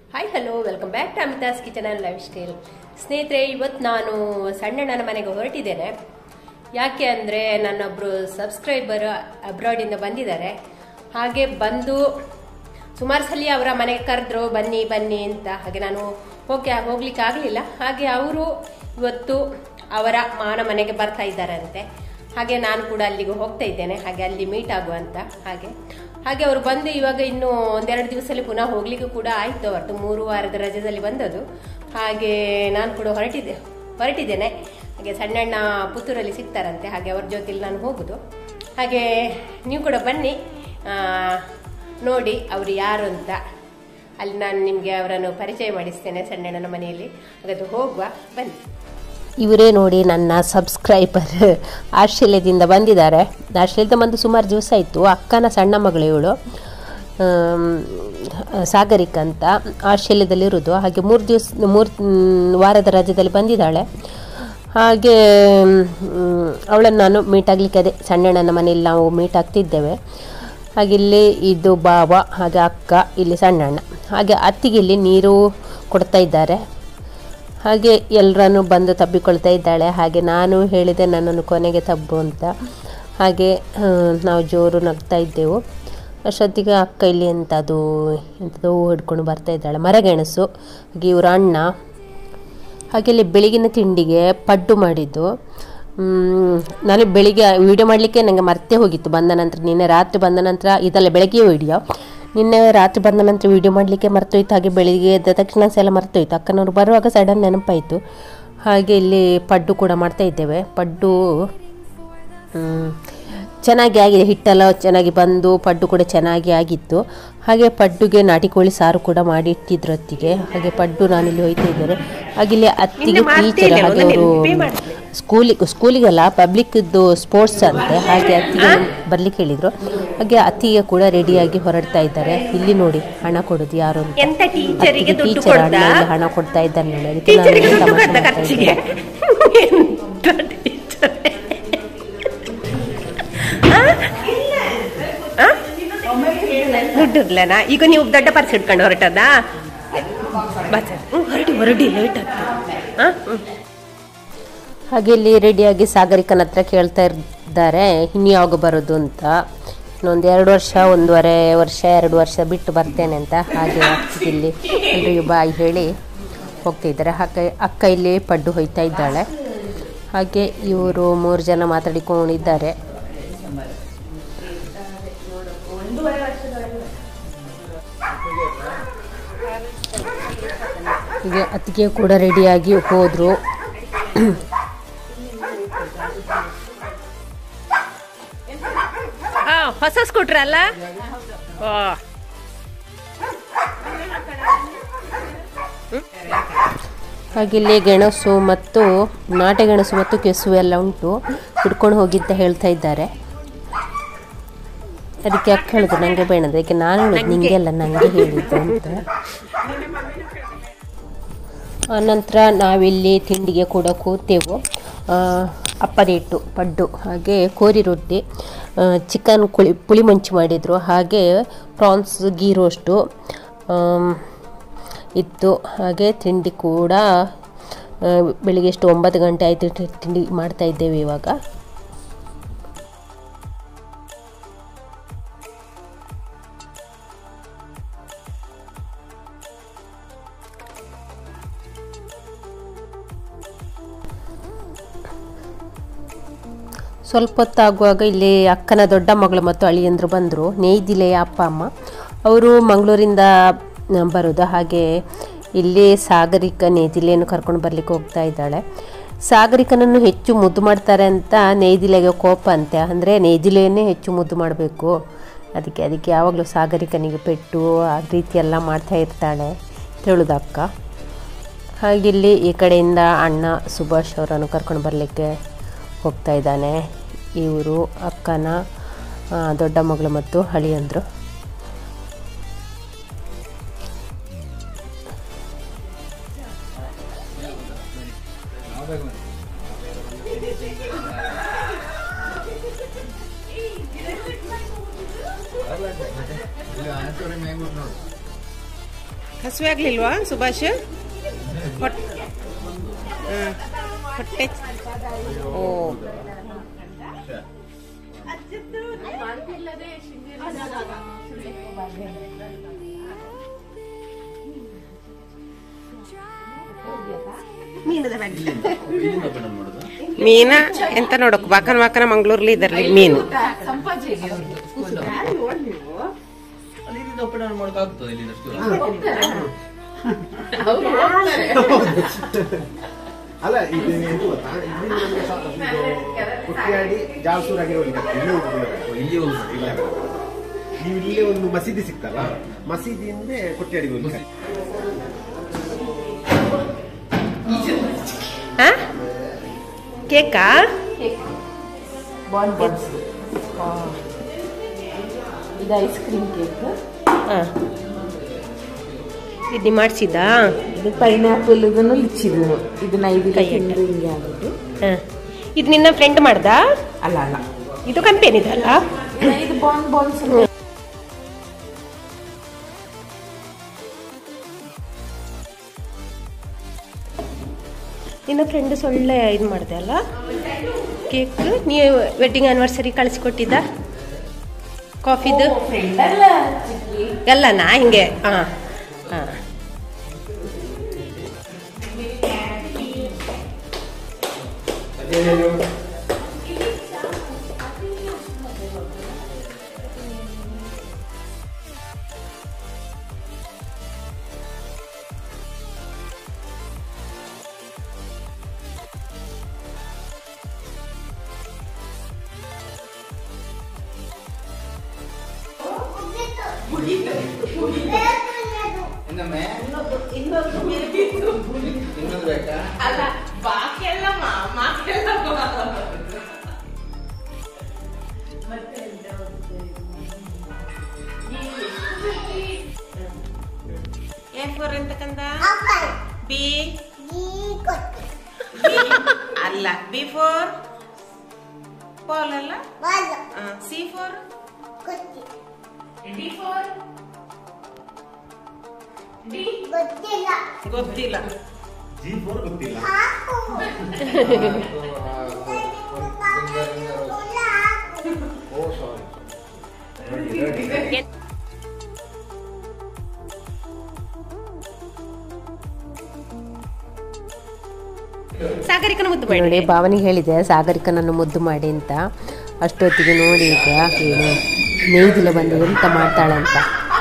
Hi hello welcome back to Amitha's kitchen and lifestyle ಸ್ನೇಹಿತರೆ ಇವತ್ತು ನಾನು ಸಣ್ಣಣ್ಣನ ಮನೆಗೆ ಹೊರಟಿದ್ದೇನೆ ಯಾಕೆ ಅಂದರೆ ನನ್ನೊಬ್ಬರು ಸಬ್ಸ್ಕ್ರೈಬರ್ ಅಬ್ರಾಡಿಂದ ಬಂದಿದ್ದಾರೆ ಹಾಗೆ ಬಂದು ಸುಮಾರು ಸಲ ಅವರ ಮನೆಗೆ ಕರೆದ್ರು ಬನ್ನಿ ಬನ್ನಿ ಅಂತ ಹಾಗೆ ನಾನು ಹೋಗಿ ಹೋಗ್ಲಿಕ್ಕೆ ಆಗಲಿಲ್ಲ ಹಾಗೆ ಅವರು ಇವತ್ತು ಅವರ ಮಾವನ ಮನೆಗೆ ಬರ್ತಾ ಇದ್ದಾರಂತೆ ಹಾಗೆ ನಾನು ಕೂಡ ಅಲ್ಲಿಗೆ ಹೋಗ್ತಾ ಇದ್ದೇನೆ ಹಾಗೆ ಅಲ್ಲಿ ಮೀಟ್ ಆಗುವಂತ ಹಾಗೆ ಹಾಗೆ ಅವರು ಬಂದು ಇವಾಗ ಇನ್ನು ಒಂದೆರಡು ದಿವಸದಲ್ಲಿ ಪುನಃ ಹೋಗ್ಲಿಕ್ಕೆ ಕೂಡ ಆಯ್ತು ಅವತ್ತು ಮೂರು ವಾರದ ರಜದಲ್ಲಿ ಬಂದದ್ದು ಹಾಗೆ ನಾನು ಕೂಡ ಹೊರಟಿದ್ದೆ ಹೊರಟಿದ್ದೇನೆ ಹಾಗೆ ಸಣ್ಣಣ್ಣ ಪುತ್ತೂರಲ್ಲಿ ಸಿಗ್ತಾರಂತೆ ಹಾಗೆ ಅವ್ರ ಜೊತೆಲಿ ನಾನು ಹೋಗುದು ಹಾಗೆ ನೀವು ಕೂಡ ಬನ್ನಿ ಆ, ನೋಡಿ ಅವರು ಯಾರು ಅಂತ ಅಲ್ಲಿ ನಾನು ನಿಮಗೆ ಅವರನ್ನು ಪರಿಚಯ ಮಾಡಿಸ್ತೇನೆ ಸಣ್ಣಣ್ಣನ ಮನೆಯಲ್ಲಿ ಹಾಗಾದ್ರೆ ಹೋಗುವ ಬನ್ನಿ ಇವರೇ ನೋಡಿ ನನ್ನ ಸಬ್ಸ್ಕ್ರೈಬರ್ ಆಸ್ಟ್ರೇಲಿಯಾದಿಂದ ಬಂದಿದ್ದಾರೆ ಆಸ್ಟ್ರೇಲಿಯಾದ ಬಂದು ಸುಮಾರು ದಿವಸ ಆಯಿತು ಅಕ್ಕನ ಸಣ್ಣ ಮಗಳು ಇವಳು ಆಮ್, ಸಾಗರಿಕ ಅಂತ ಆಸ್ಟ್ರೇಲಿಯಾದಲ್ಲಿರೋದು ಹಾಗೆ ಮೂರು ದಿವಸ ಮೂರು ವಾರದ ರಜದಲ್ಲಿ ಬಂದಿದ್ದಾಳೆ ಹಾಗೆ ಮ್, ಅವಳನ್ನು ನಾನು ಮೀಟ್ ಆಗಲಿಕ್ಕೆ ಅದೇ ಸಣ್ಣಣ್ಣನ ಮನೆಯಲ್ಲಿ ನಾವು ಮೀಟ್ ಆಗ್ತಿದ್ದೇವೆ ಹಾಗೆ ಇಲ್ಲಿ ಇದು ಬಾವ ಹಾಗೆ ಅಕ್ಕ ಇಲ್ಲಿ ಸಣ್ಣಣ್ಣ ಹಾಗೆ ಅತ್ತಿಗೆ ಇಲ್ಲಿ ನೀರು ಕೊಡ್ತಾ ಇದ್ದಾರೆ ಹಾಗೆ ಎಲ್ಲರನ್ನು ಬಂದು ತಬ್ಬಿಕೊಳ್ತಾ ಇದ್ದಾಳೆ ಹಾಗೆ ನಾನು ಹೇಳಿದೆ ನನ್ನನ್ನು ಕೊನೆಗೆ ತಬ್ಬು ಅಂತ ಹಾಗೆ ಆ, ನಾವು ಜೋರು ನಗ್ತಾ ಇದ್ದೆವು ಅಷ್ಟೊತ್ತಿಗೆ ಅಕ್ಕ ಇಲ್ಲಿ ಎಂಥದ್ದು ಎಂಥದೋ ಹಿಡ್ಕೊಂಡು ಬರ್ತಾ ಇದ್ದಾಳೆ ಮರಗೆಣಸು ಹಾಗೆ ಇವ್ರ ಅಣ್ಣ ಹಾಗೆ ಇಲ್ಲಿ ಬೆಳಗಿನ ತಿಂಡಿಗೆ ಪಡ್ಡು ಮಾಡಿದ್ದು ಮ್, ನಾನು ಬೆಳಿಗ್ಗೆ ವಿಡಿಯೋ ಮಾಡಲಿಕ್ಕೆ ನನಗೆ ಮರ್ತೇ ಹೋಗಿತ್ತು ಬಂದ ನಂತರ ನಿನ್ನೆ ರಾತ್ರಿ ಬಂದ ನಂತರ ಇದಲ್ಲ ಬೆಳಗ್ಗೆ ವಿಡಿಯೋ ನಿನ್ನೆ ರಾತ್ರಿ ಬಂದ ನಂತರ ವಿಡಿಯೋ ಮಾಡಲಿಕ್ಕೆ ಮರ್ತೋಯ್ತು ಹಾಗೆ ಬೆಳಿಗ್ಗೆ ಎದ್ದ ತಕ್ಷಣ ಸಹ ಮರ್ತೋಯ್ತು ಅಕ್ಕನವ್ರು ಬರುವಾಗ ಸಡನ್ ನೆನಪಾಯಿತು ಹಾಗೆ ಇಲ್ಲಿ ಪಡ್ಡು ಕೂಡ ಮಾಡ್ತಾ ಇದ್ದೇವೆ ಪಡ್ಡು ಮ್, ಚೆನ್ನಾಗಿ ಆಗಿದೆ ಹಿಟ್ಟೆಲ್ಲ ಚೆನ್ನಾಗಿ ಬಂದು ಪಡ್ಡು ಕೂಡ ಚೆನ್ನಾಗಿ ಆಗಿತ್ತು ಹಾಗೆ ಪಡ್ಡುಗೆ ನಾಟಿ ಕೋಳಿ ಸಾರು ಕೂಡ ಮಾಡಿ ಇಟ್ಟಿದ್ರು ಅತ್ತಿಗೆ ಹಾಗೆ ಪಡ್ಡು ನಾನಿಲ್ಲಿ ಹೋಯ್ತಾ ಇದ್ದಾರೆ ಹಾಗೆ ಇಲ್ಲಿ ಅತ್ತಿಗೆ ಟೀಚರ್ ಹಾಗೆ ಅವರು ಸ್ಕೂಲಿಗೆ ಸ್ಕೂಲಿಗಲ್ಲ ಪಬ್ಲಿಕ್ದು ಸ್ಪೋರ್ಟ್ಸ್ ಅಂತೆ ಹಾಗೆ ಅತ್ತಿಗೆ ಬರ್ಲಿಕ್ಕೆ ಹೇಳಿದ್ರು ಹಾಗೆ ಅತ್ತಿಗೆ ಕೂಡ ರೆಡಿಯಾಗಿ ಹೊರಡ್ತಾ ಇದ್ದಾರೆ ಇಲ್ಲಿ ನೋಡಿ ಹಣ ಕೊಡೋದು ಯಾರು ಅಂತ ಎಂತ ಟೀಚರಿಗೆ ದುಡ್ಡು ಟೀಚರ್ ಕೊಡ್ದ ಅಣ್ಣ ಹಣ ಕೊಡ್ತಾ ಇದ್ದಾರೆ ನೋಡಿ ಅದಕ್ಕೆ ನಾನು ಟೀಚರಿಗೆ ದುಡ್ಡು ತಮಾಷೆ ಕೊಡ್ದ ಮಾಡ್ತಾ ಖರ್ಚಿಗೆ ಇದ್ದೆ. ಎಂತ ಟೀಚರ್ ದುಡ್ಡು ಇರ್ಲನಾ ಈಗ ನೀವು ದೊಡ್ಡ ಪರ್ಸ್ ಹಿಡ್ಕೊಂಡು ಹೊರಟದಾ ಬಸ್ ಹ್ಞೂ ಹೊರಡಿ ಹೊರಡಿ ಲೇಟ್ ಆಗ್ತದೆ ಹಾಂ ಹಾಗೆ ಇಲ್ಲಿ ರೆಡಿಯಾಗಿ ಸಾಗರಿಕನ ಹತ್ರ ಕೇಳ್ತಾ ಇದ್ದಾರೆ ಇನ್ನು ಯಾವಾಗ ಬರೋದು ಅಂತ ಇನ್ನೊಂದು ಎರಡು ವರ್ಷ ಒಂದೂವರೆ ವರ್ಷ ಎರಡು ವರ್ಷ ಬಿಟ್ಟು ಬರ್ತೇನೆ ಅಂತ ಹಾಗೆ ಅತ್ತಿಗೆ ಇಲ್ಲಿ ಎಲ್ರಿಗೂ ಬಾಯಿ ಹೇಳಿ ಹೋಗ್ತಾ ಇದ್ದಾರೆ ಹಾಗೆ ಅಕ್ಕ ಇಲ್ಲಿ ಪಡ್ಡು ಹೋಯ್ತಾ ಇದ್ದಾಳೆ ಹಾಗೆ ಇವರು ಮೂರು ಜನ ಮಾತಾಡಿಕೊಂಡಿದ್ದಾರೆ ಹೀಗೆ ಅತ್ತಿಗೆ ಕೂಡ ರೆಡಿಯಾಗಿ ಹೋದರು ಆ ಹೊಸ ಸ್ಕೂಟ್ರ್ ಅಲ್ಲ ಓ ಹಾಗೆ ಇಲ್ಲಿ ಗೆಣಸು ಮತ್ತು ನಾಟೆ ಗೆಣಸು ಮತ್ತು ಕೆಸು ಎಲ್ಲ ಉಂಟು ಹಿಡ್ಕೊಂಡು ಹೋಗಿ ಅಂತ ಹೇಳ್ತಾ ಇದ್ದಾರೆ ಅದಕ್ಕೆ ಅಕ್ಕ ಹೇಳಿದ್ರು ನನಗೆ ಬೇಡ ಅಂತ. ಅದಕ್ಕೆ ನಾನು ಹೇಳಿದ್ದು ನಿಂಗೆ ಅಲ್ಲ ನನಗೆ ಹೇಳಿದ್ದು ಅಂತ ಆನಂತರ ನಾವಿಲ್ಲಿ ತಿಂಡಿಗೆ ಕೂಡ ಕೂತೆವು ಆ, ಅಪ್ಪದ ಹಿಟ್ಟು ಪಡ್ಡು ಹಾಗೆ ಕೋರಿ ರೊಟ್ಟಿ ಚಿಕನ್ ಕುಳಿ ಪುಳಿ ಮಂಚು ಮಾಡಿದರು ಹಾಗೆ ಪ್ರಾನ್ಸ್ ಗೀ ರೋಸ್ಟು ಆಮ್, ಇತ್ತು ಹಾಗೆ ತಿಂಡಿ ಕೂಡ ಆ, ಬೆಳಿಗ್ಗೆ ಎಷ್ಟು ಒಂಬತ್ತು ಗಂಟೆ ಆಯಿತು ತಿಂಡಿ ಮಾಡ್ತಾ ಇದ್ದೇವೆ ಇವಾಗ ಸ್ವಲ್ಪ ಹೊತ್ತಾಗುವಾಗ ಇಲ್ಲಿ ಅಕ್ಕನ ದೊಡ್ಡ ಮಗಳು ಮತ್ತು ಅಳಿಯಂದ್ರು ಬಂದರು ನೇಯ್ದಿಲೆಯ ಅಪ್ಪ ಅಮ್ಮ ಅವರು ಮಂಗಳೂರಿಂದ ಆ, ಬರೋದು ಹಾಗೆ ಇಲ್ಲಿ ಸಾಗರಿಕ ನೇದಿಲೆಯನ್ನು ಕರ್ಕೊಂಡು ಬರ್ಲಿಕ್ಕೆ ಹೋಗ್ತಾ ಇದ್ದಾಳೆ ಸಾಗರಿಕನನ್ನು ಹೆಚ್ಚು ಮುದ್ದು ಮಾಡ್ತಾರೆ ಅಂತ ನೇದಿಲೆಗೆ ಕೋಪ ಅಂತೆ ಅಂದರೆ ನೇದಿಲೆಯನ್ನೇ ಹೆಚ್ಚು ಮುದ್ದು ಮಾಡಬೇಕು ಅದಕ್ಕೆ ಅದಕ್ಕೆ ಯಾವಾಗಲೂ ಸಾಗರಿಕನಿಗೆ ಪೆಟ್ಟು ಆ ರೀತಿ ಎಲ್ಲ ಮಾಡ್ತಾ ಇರ್ತಾಳೆ ಹೇಳುದು ಅಕ್ಕ ಹಾಗಿಲ್ಲಿ ಈ ಕಡೆಯಿಂದ ಅಣ್ಣ ಸುಭಾಷ್ ಅವರನ್ನು ಕರ್ಕೊಂಡು ಬರಲಿಕ್ಕೆ ಹೋಗ್ತಾ ಇದ್ದಾನೆ ಇವರು ಅಕ್ಕನ ಆ, ದೊಡ್ಡ ಮಗಳು ಮತ್ತು ಹಳಿಯಂದರು ಹಸುವೆ ಆಗ್ಲಿಲ್ವಾ ಸುಭಾಷ್ ಹೊಟ್- ಹಾ. ಹೊಟ್ಟೆ ಓ ಮೀನ ಎಂತ ನೋಡಕ್ ಬಾಕನ ಬಾಕನ ಮಂಗ್ಳೂರ್ಲಿ ಇದ್ರಲ್ಲಿ ಮೀನು ಅಲ್ಲಿಂದ ಒಪ್ಪಣೆ ಮಾಡೋಕ್ಕಾಗ್ತದೆ ಇಲ್ಲಿಂದಷ್ಟು ಅಲ್ಲ ಇದು ಇದು ಗೊತ್ತಾ ಇಲ್ಲಿ ನಮಗೆ ಸ್ವಲ್ಪ ಇದು ಕುಟ್ಟಿಯಾಡಿ ಜಾಲ್ಸೂರಾಗಿ ಹೋಗ್ಲಿಕ್ಕೆ ಇಲ್ಲೇ ಹೋಗ್ಬೋದು ಇಲ್ಲಿ ಒಂದು ಇಲ್ಲ ನೀವು ಇಲ್ಲೇ ಒಂದು ಮಸೀದಿ ಸಿಕ್ತಲ್ಲ ಮಸೀದಿಯಿಂದ ಕೊಟ್ಟಿಯಾಡಿಗೆ ಹೋಗ್ಲಿಕ್ಕೆ ಹಾ ಕೇಕಾ ಇದು ಐಸ್ ಕ್ರೀಮ್ ಕೇಕ್ ಹಾ ಇದು ಮಾಡಿಸಿದ್ದಾ ಇದು ಪೈನಾಪಲ್ ಇದನ್ನು ಲಿಚ್ಚಿದ್ದು ಇದನ್ನ ಐದು ಕೈ ತಿಂದು ಹಿಂಗೆ ಆಗ್ಬಿಟ್ಟು ಹಾ ಇದು ನಿನ್ನ ಫ್ರೆಂಡ್ ಮಾಡ್ದಾ ಅಲ್ಲ ಅಲ್ಲ ಇದು ಕಂಪೆನಿದಲ್ಲ ಇದು ಬಾನ್ ಬಾನ್ಸ್ ನಿನ್ನ ಫ್ರೆಂಡ್ ಸೊಳ್ಳೆ ಇದು ಮಾಡಿದೆ ಅಲ್ಲ ಕೇಕ್ ನೀವು ವೆಡ್ಡಿಂಗ್ ಆನಿವರ್ಸರಿ ಕಳಿಸ್ಕೊಟ್ಟಿದ್ದ ಕಾಫಿದು ಫ್ರೆಂಡ್ ಅಲ್ಲ ಎಲ್ಲನಾ ಹಿಂಗೆ ಹಾಂ ಹಾಂ ಇನ್ನೊಮ್ಮೆ ಇನ್ನೊಂದು ಬೇಕಾ ಅಲ್ಲ ಬಾಕಿ ಎಲ್ಲ ಮಾಕೆಲ್ಲ ಎ ಫೋರ್ ಎಂತ ಕಂದ ಬಿ ಅಲ್ಲ ಬಿ ಫೋರ್ ಬಾಲ್ ಅಲ್ಲ C four D four D ಗೊತ್ತಿಲ್ಲ ಜಿ ಫೋರ್ ಗೊತ್ತಿಲ್ಲ ಓ ಸಾರಿ ಸಾಗರಿಕನ ಮುದ್ದು ಮಾಡಿ ನೋಡಿ ಭಾವನಿಗೆ ಹೇಳಿದೆ ಸಾಗರಿಕನನ್ನು ಮುದ್ದು ಮಾಡಿ ಅಂತ ಅಷ್ಟೊತ್ತಿಗೆ ನೋಡಿ ಈಗ ಏನು ನೇಯ್ದಿಲ ಬಂದು ಎಂತ ಮಾಡ್ತಾಳೆ ಅಂತ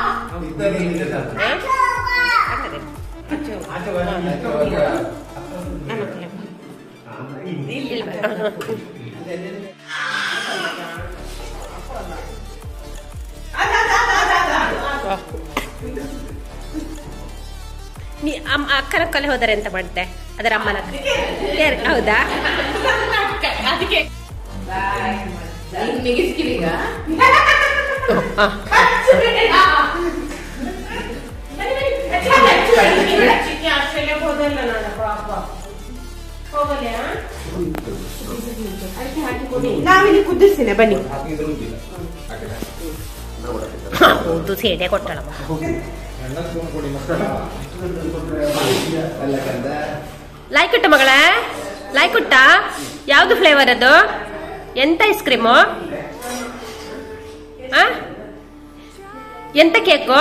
ನೀ ಅಮ್ಮ ಅಕ್ಕನ ಕಲೆ ಹೋದರೆ ಅಂತ ಮಾಡ್ತೆ ಅದರ ಅಮ್ಮನ ಯಾರು- ಹೌದಾ ಅದಕ್ಕೆ ನಿಗಿಸ್ಕಿಲಿಗ ನಾವಿಲ್ಲಿ ಕುದಿಸ್ತೀನಿ ಬನ್ನಿ ಹಾಕಿದ್ರು ಇಲ್ಲ ಹೌದು ಸೇದೆ ಕೊಟ್ಟಳ ಅಣ್ಣ ಸ್ಪೂನ್ ಕೊಡಿ ಮಕ್ಕಳ ಅಲ್ಲ ಕಂದ ಲೈಕ್ ಉಟ್ಟ ಮಗಳೇ ಲೈಕ್ ಉಟ್ಟ ಯಾವ್ದು ಫ್ಲೇವರ್ ಅದು ಎಂತ ಐಸ್ ಕ್ರೀಮು ಆ? ಎಂತ ಕೇಕು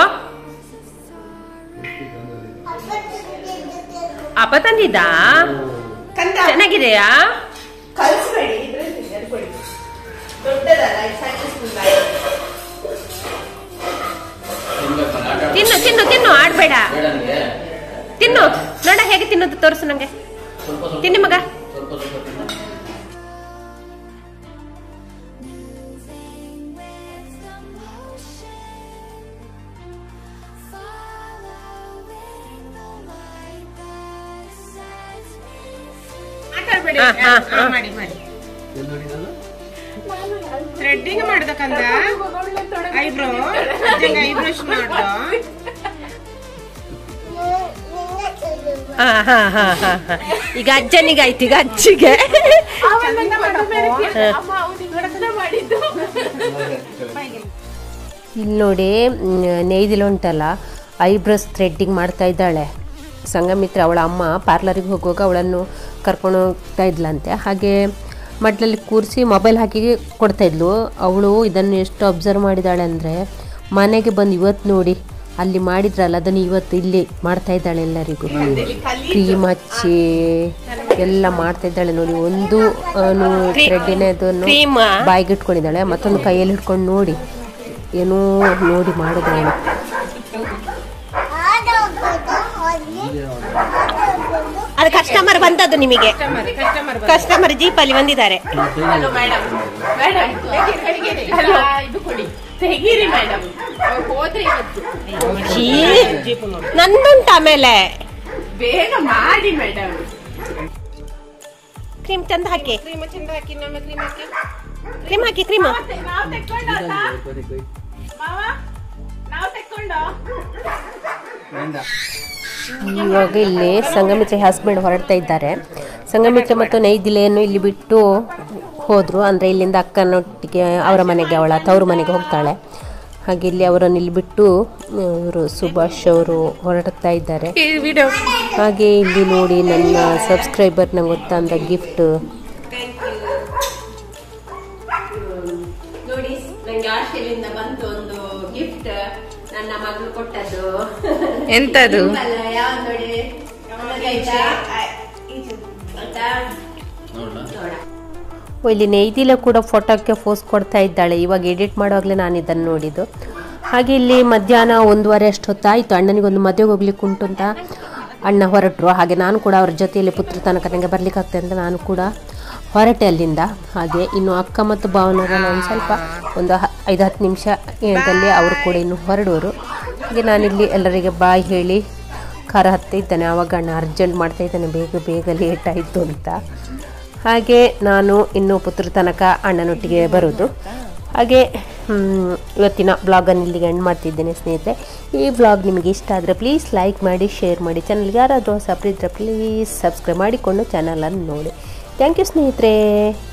ಅಪ್ಪ ತಂದಿದ್ದಾ ಚೆನ್ನಾಗಿದೆಯಾ ಕಲ್ಸ್ಬೇಡಿ ಇದ್ರಲ್ಲಿ ಕೊಡಿ ದೊಡ್ಡದಲ್ಲ ಇದು ಸಣ್ಣ ಸ್ಪೂನ್ ತಿನ್ನು ತಿನ್ನು ತಿನ್ನು ಆಡ್ಬೇಡ ಬೇಡ ನನಗೆ ತಿನ್ನು ನೋಡ ಹೇಗೆ ತಿನ್ನೋದು ತೋರಿಸು ನಂಗೆ ಸ್ವಲ್ಪ ಸ್ವಲ್ಪ ತಿನ್ನಿ ಮಗ ಸ್ವಲ್ಪ ಸ್ವಲ್ಪ ತಿನ್ನು. ಹಾ, ಹಾ, ಹಾ. ಮಾಡಿ ಮಾಡಿ ಎಲ್ಲಿ ನೋಡಿದ್ದು? ಥ್ರೆಡ್ಡಿಂಗ್ ಮಾಡ್ದಕ್ಕಂದ ಐಬ್ರೋ ಐಬ್ರೋಸ್ ಮಾಡ್ದ ಹಾ ಹಾ ಹಾ ಹಾ ಹಾ ಈಗ ಅಜ್ಜನಿಗೆ ಆಯ್ತು ಈಗ ಅಜ್ಜಿಗೆ ಇಲ್ಲಿ ನೋಡಿ ನೇಯ್ದಿಲು ಉಂಟಲ್ಲ ಐಬ್ರೋಸ್ ಥ್ರೆಡ್ಡಿಂಗ್ ಮಾಡ್ತಾ ಇದ್ದಾಳೆ ಸಂಗಮಿತ್ರ ಅವಳ ಅಮ್ಮ ಪಾರ್ಲರಿಗೆ ಹೋಗುವಾಗ ಅವಳನ್ನು ಕರ್ಕೊಂಡು ಹೋಗ್ತಾ ಇದ್ಲಂತೆ ಹಾಗೆ ಮಡ್ಲಲ್ಲಿ ಕೂರಿಸಿ ಮೊಬೈಲ್ ಹಾಕಿ ಕೊಡ್ತಾಯಿದ್ಲು ಅವಳು ಇದನ್ನು ಎಷ್ಟು ಅಬ್ಸರ್ವ್ ಮಾಡಿದಾಳೆ ಅಂದರೆ ಮನೆಗೆ ಬಂದು ಇವತ್ತು ನೋಡಿ ಅಲ್ಲಿ ಮಾಡಿದ್ರಲ್ಲ ಅದನ್ನು ಇವತ್ತು ಇಲ್ಲಿ ಮಾಡ್ತಾ ಇದ್ದಾಳೆ ಎಲ್ಲರಿಗೂ ಕ್ರೀಮ್ ಹಚ್ಚಿ ಎಲ್ಲ ಮಾಡ್ತಾ ಇದ್ದಾಳೆ ನೋಡಿ ಒಂದು ಥ್ರೆಡ್ಡಿನ ಅದನ್ನು Cream ಆ? ಬಾಯಿಗೆ ಇಟ್ಕೊಂಡಿದ್ದಾಳೆ ಮತ್ತೊಂದು ಕೈಯಲ್ಲಿ ಹಿಡ್ಕೊಂಡು ನೋಡಿ ಏನೋ ನೋಡಿ ಮಾಡಿದಾಳೆ ಅದು ಕಸ್ಟಮರ್ ಬಂದದ್ದು ನಿಮಗೆ ಕಸ್ಟಮರ್ ಜೀಪಲ್ಲಿ ಬಂದಿದ್ದಾರೆ ಇದು ಕೊಡಿ ತೆಗೀರಿ ಮೇಡಮ್ ಹೋದ್ರೆ ಇವತ್ತು ಛೀ, ನಂದುಂಟು ಆಮೇಲೆ ಬೇಗ ಮಾಡಿ ಮೇಡಮ್ ಕ್ರೀಮ್ ಚಂದ ಹಾಕಿ ಕ್ರೀಮ್ ಚಂದ ಹಾಕಿ ನಮ್ಮ ಕ್ರೀಮ್ ಹಾಕಿ ಕ್ರೀಮ್ ಹಾಕಿ ಕ್ರೀಮ್ ನಾವು ತೆಕ್ಕೊಂಡ ಮಾವ ನಾವು ತೆಕ್ಕೊಂಡ ಇವಾಗ ಇಲ್ಲಿ ಸಂಗಮಿತ್ರ ಹಸ್ಬೆಂಡ್ ಹೊರಡ್ತಾ ಇದ್ದಾರೆ ಸಂಗಮಿತ್ರ ಮತ್ತು ನೈದಿಲೆಯನ್ನು ಇಲ್ಲಿ ಬಿಟ್ಟು ಹೋದರು ಅಂದರೆ ಇಲ್ಲಿಂದ ಅಕ್ಕನೊಟ್ಟಿಗೆ ಅವರ ಮನೆಗೆ ಅವಳ ತವರು ಮನೆಗೆ ಹೋಗ್ತಾಳೆ ಹಾಗೆ ಇಲ್ಲಿ ಅವರನ್ನು ಇಲ್ಲಿ ಬಿಟ್ಟು ಇವರು ಸುಭಾಷ್ ಅವರು ಹೊರಡ್ತಾ ಇದ್ದಾರೆ ಹಾಗೆ ಇಲ್ಲಿ ನೋಡಿ ನನ್ನ ಸಬ್ಸ್ಕ್ರೈಬರ್ ನಂಗೆ ಗೊತ್ತಂದ ಗಿಫ್ಟ್ ನೋಡಿ ನಂಗೆ ಆಶೆಲಿಂದ ಬಂತು ಒಂದು ಗಿಫ್ಟ್ ನನ್ನ ಮಗಳು ಕೊಟ್ಟದ್ದು ಎಂತದು ಯಾವ್ದು ನೋಡಿ ಆಯ್ತಾ? ಆಯ್ತಾ? ನೋಡ. ಓ, ಇಲ್ಲಿ ನೈದಿಲ ಕೂಡ ಫೋಟೋಕ್ಕೆ ಫೋಸ್ ಕೊಡ್ತಾ ಇದ್ದಾಳೆ ಇವಾಗ ಎಡಿಟ್ ಮಾಡುವಾಗಲೇ ನಾನು ಇದನ್ನು ನೋಡಿದ್ದು ಹಾಗೆ ಇಲ್ಲಿ ಮಧ್ಯಾಹ್ನ ಒಂದೂವರೆ ಅಷ್ಟು ಹೊತ್ತಾಯಿತು ಅಣ್ಣನಿಗೊಂದು ಮದುವೆಗೆ ಹೋಗ್ಲಿಕ್ಕೆ ಉಂಟು ಅಂತ ಅಣ್ಣ ಹೊರಟರು ಹಾಗೆ ನಾನು ಕೂಡ ಅವ್ರ ಜೊತೆಯಲ್ಲಿ ಪುತ್ರ ತನಕ ನನಗೆ ಬರ್ಲಿಕ್ಕೆ ಆಗ್ತದೆ ಅಂತ ನಾನು ಕೂಡ ಹೊರಟೆ ಅಲ್ಲಿಂದ ಹಾಗೆ ಇನ್ನು ಅಕ್ಕ ಮತ್ತು ಭಾವನರ ನಾನು ಸ್ವಲ್ಪ ಒಂದು ಹ- ಐದು ಹತ್ತು ನಿಮಿಷ ಏನದಲ್ಲಿ ಅವರು ಕೂಡ ಇನ್ನು ಹೊರಡುವರು ಹಾಗೆ ನಾನಿಲ್ಲಿ ಎಲ್ಲರಿಗೆ ಬಾಯ್ ಹೇಳಿ ಖಾರ ಹತ್ತಿದ್ದಾನೆ ಆವಾಗ ಅಣ್ಣ ಅರ್ಜೆಂಟ್ ಮಾಡ್ತಾ ಇದ್ದಾನೆ ಬೇಗ ಬೇಗ ಲೇಟ್ ಆಯಿತು ಅಂತ ಹಾಗೆ ನಾನು ಇನ್ನು ಪುತ್ರ ತನಕ ಅಣ್ಣನೊಟ್ಟಿಗೆ ಬರೋದು ಹಾಗೆ ಹ್ಮ್, ಇವತ್ತಿನ ಬ್ಲಾಗನ್ನು ಇಲ್ಲಿಗೆ ಎಂಡ್ ಮಾಡ್ತಿದ್ದೇನೆ ಸ್ನೇಹಿತರೆ ಈ ಬ್ಲಾಗ್ ನಿಮಗೆ ಇಷ್ಟ ಆದರೆ ಪ್ಲೀಸ್ ಲೈಕ್ ಮಾಡಿ ಶೇರ್ ಮಾಡಿ ಚಾನಲ್ಗೆ ಯಾರಾದರೂ ಹೊಸ ಇದ್ದರೆ ಪ್ಲೀಸ್ ಸಬ್ಸ್ಕ್ರೈಬ್ ಮಾಡಿಕೊಂಡು ಚಾನಲನ್ನು ನೋಡಿ ಥ್ಯಾಂಕ್ ಯು ಸ್ನೇಹಿತರೆ